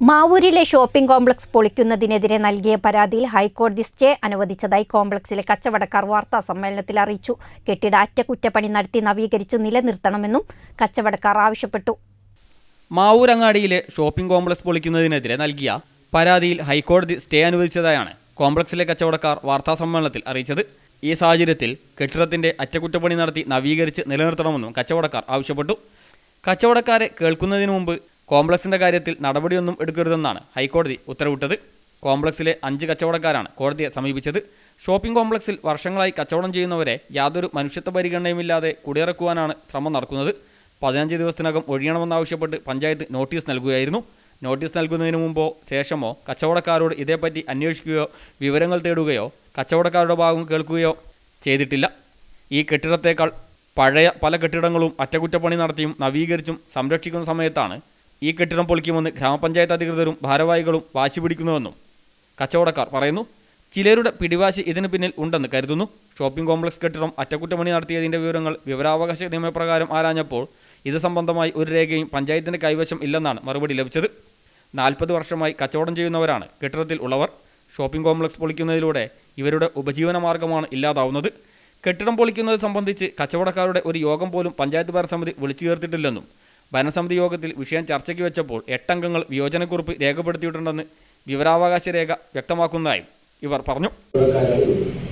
മാവൂരിലെ shopping complex പൊളിക്കുന്നതിനെതിരെ നൽകിയ പരാതിയിൽ ഹൈക്കോടതി സ്റ്റേ അനുവദിച്ചതായി കോംപ്ലക്സിലെ കച്ചവടക്കാർ വാർത്താ സമ്മേളനത്തിൽ അറിയിച്ചു കെട്ടിട അറ്റകുറ്റപ്പണി നടത്തി നവീകരിച്ച് നിലനിർത്തണമെന്നും കച്ചവടക്കാർ ആവശ്യപ്പെട്ടു മാവൂരങ്ങാടിയിലെ ഷോപ്പിംഗ് കോംപ്ലക്സ് പൊളിക്കുന്നതിനെതിരെ നൽകിയ പരാതിയിൽ ഹൈക്കോടതി സ്റ്റേ അനുവദിച്ചതായാണ് കോംപ്ലക്സിലെ കച്ചവടക്കാർ വാർത്താസമ്മേളനത്തിൽ അറിയിച്ചത് ഈ സാഹചര്യത്തിൽ കെട്ടിടത്തിന്റെ അറ്റകുറ്റപ്പണി നടത്തി നവീകരിച്ച് നിലനിർത്തണമെന്നും കച്ചവടക്കാർ ആവശ്യപ്പെട്ടു കച്ചവടക്കാരെ കേൾക്കുന്നതിന് മുമ്പ് കോംപ്ലക്സിന്റെ കാര്യത്തിൽ നടപടിയൊന്നും എടുക്കരുതെന്നാണ് ഹൈക്കോടതി ഉത്തരവിട്ടത് കോംപ്ലക്സിലെ അഞ്ച് കച്ചവടക്കാരാണ് കോടതിയെ സമീപിച്ചത് ഷോപ്പിംഗ് കോംപ്ലക്സിൽ വർഷങ്ങളായി കച്ചവടം ചെയ്യുന്നവരെ യാതൊരു മനുഷ്യത്വ പരിഗണനയുമില്ലാതെ കുടിയിറക്കുവാനാണ് ശ്രമം നടക്കുന്നത് പതിനഞ്ച് ദിവസത്തിനകം ഒഴിയണമെന്നാവശ്യപ്പെട്ട് പഞ്ചായത്ത് നോട്ടീസ് നൽകുകയായിരുന്നു നോട്ടീസ് നൽകുന്നതിന് മുമ്പോ ശേഷമോ കച്ചവടക്കാരോട് ഇതേപ്പറ്റി അന്വേഷിക്കുകയോ വിവരങ്ങൾ തേടുകയോ കച്ചവടക്കാരുടെ ഭാഗം കേൾക്കുകയോ ചെയ്തിട്ടില്ല ഈ കെട്ടിടത്തേക്കാൾ പഴയ പല കെട്ടിടങ്ങളും അറ്റകുറ്റപ്പണി നടത്തിയും നവീകരിച്ചും സംരക്ഷിക്കുന്ന സമയത്താണ് ഈ കെട്ടിടം പൊളിക്കുമെന്ന് ഗ്രാമപഞ്ചായത്ത് അധികൃതരും ഭാരവാഹികളും വാശി പിടിക്കുന്നുവെന്നും കച്ചവടക്കാർ പറയുന്നു ചിലരുടെ പിടിവാശി ഇതിന് പിന്നിൽ ഉണ്ടെന്ന് കരുതുന്നു ഷോപ്പിംഗ് കോംപ്ലക്സ് കെട്ടിടം അറ്റകുറ്റപ്പണി നടത്തിയതിന്റെ വിവരങ്ങൾ വിവരാവകാശ നിയമപ്രകാരം ആരാഞ്ഞപ്പോൾ ഇത് സംബന്ധമായി ഒരു രേഖയും പഞ്ചായത്തിന്റെ കൈവശം ഇല്ലെന്നാണ് മറുപടി ലഭിച്ചത് നാൽപ്പത് വർഷമായി കച്ചവടം ചെയ്യുന്നവരാണ് കെട്ടിടത്തിൽ ഉള്ളവർ ഷോപ്പിംഗ് കോംപ്ലക്സ് പൊളിക്കുന്നതിലൂടെ ഇവരുടെ ഉപജീവന മാർഗമാണ് ഇല്ലാതാവുന്നത് കെട്ടിടം പൊളിക്കുന്നത് സംബന്ധിച്ച് കച്ചവടക്കാരുടെ ഒരു യോഗം പോലും പഞ്ചായത്ത് ഭരണസമിതി വിളിച്ചു ചേർത്തിട്ടില്ലെന്നും ഭരണസമിതി യോഗത്തിൽ വിഷയം ചർച്ചയ്ക്ക് വെച്ചപ്പോൾ എട്ടംഗങ്ങൾ വിയോജനക്കുറിപ്പ് രേഖപ്പെടുത്തിയിട്ടുണ്ടെന്ന് വിവരാവകാശ രേഖ വ്യക്തമാക്കുന്നതായും ഇവർ പറഞ്ഞു ആൾക്കാരാണ്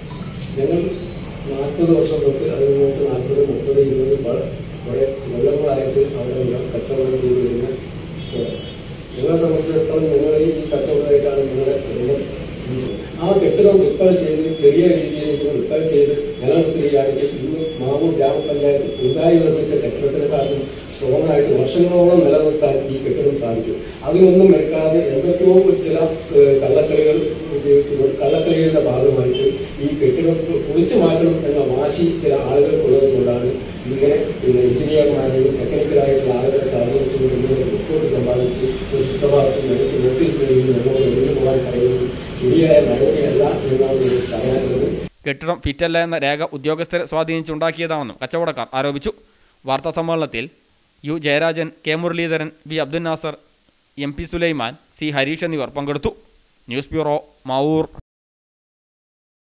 ഞങ്ങൾ നാൽപ്പത് വർഷം തൊട്ട് അത് മുന്നോട്ട് നാൽപ്പത് മുപ്പത് ഇരുപത് പ- കുറെ കൊല്ലങ്ങളായിട്ട് അവിടെ എല്ലാം കച്ചവടം ചെയ്തു വരുന്ന ആൾക്കാരാണ്. ഞങ്ങളെ സംബന്ധിച്ചിടത്തോളം ഞങ്ങൾ ഈ കച്ചവടമായിട്ടാണ് ഞങ്ങളുടെ കുടുംബം ജീവിച്ചത്. ആ കെട്ടിടം റിപ്പയർ ചെയ്ത് ചെറിയ രീതിയിലെങ്കിലും റിപ്പയർ ചെയ്ത് നിലനിർത്തുകയാണെങ്കിൽ ഇന്ന് മാവൂർ ഗ്രാമപഞ്ചായത്ത് പുതുതായി നിർമ്മിച്ച കെട്ടിടത്തിനെക്കാളും സ്ട്രോങ് ആയിട്ട് വർഷങ്ങളോളം നിലനിർത്താൻ ഈ കെട്ടിടം സാധിക്കും അതിനൊന്നും എടുക്കാതെ എന്തൊക്കെയോ ചില ഏഹ്, കള്ളക്കളികൾ ഉപയോഗിച്ചുകൊണ്ട് കള്ളക്കളികളുടെ ഭാഗമായിട്ട് ഈ കെട്ടിടം പൊളിച്ചു മാറ്റണം എന്ന വാശി ചില ആളുകൾക്കുള്ളത് കൊണ്ടാണ് ഇങ്ങനെ പിന്നെ എഞ്ചിനീയർമാരെയും ടെക്നിക്കലായിട്ടുള്ള ആളുകളെ സ്വാധീനിച്ചുകൊണ്ട് ഇങ്ങനെ റിപ്പോർട്ട് സമ്പാദിച്ച് ഒരു സുപ്രഭാതത്തിൽ നിരക്ക് നോട്ടീസ് നൽകി നമ്മളോട് ഒഴിഞ്ഞു പോകാൻ പറയുന്നത് ശരിയായ നടപടിയല്ല എന്നാണ് എനിക്ക് പറയാനുള്ളത് കെട്ടിടം ഫിറ്റല്ല എന്ന രേഖ ഉദ്യോഗസ്ഥരെ സ്വാധീനിച്ചുണ്ടാക്കിയതാണെന്നും കച്ചവടക്കാർ ആരോപിച്ചു വാർത്താ സമ്മേളനത്തിൽ U Jayarajan K Muraleedharan V Abdul Nasar M P Sulaiman C Harish എന്നിവർ പങ്കെടുത്തു ന്യൂസ് ബ്യൂറോ മാവൂർ